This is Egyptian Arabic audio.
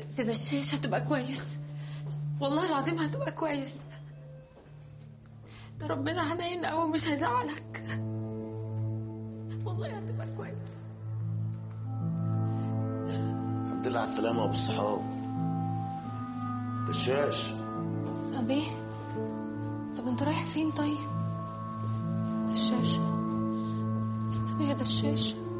سيدة الشيش هتبقى كويس والله العظيم هتبقى كويس ده ربنا حنين قوي مش هيزعلك والله هتبقى كويس الحمد لله على السلامة يا ابو الصحاب دشاش أبي طب انت رايح فين طيب الشاشة استنى يا دشاش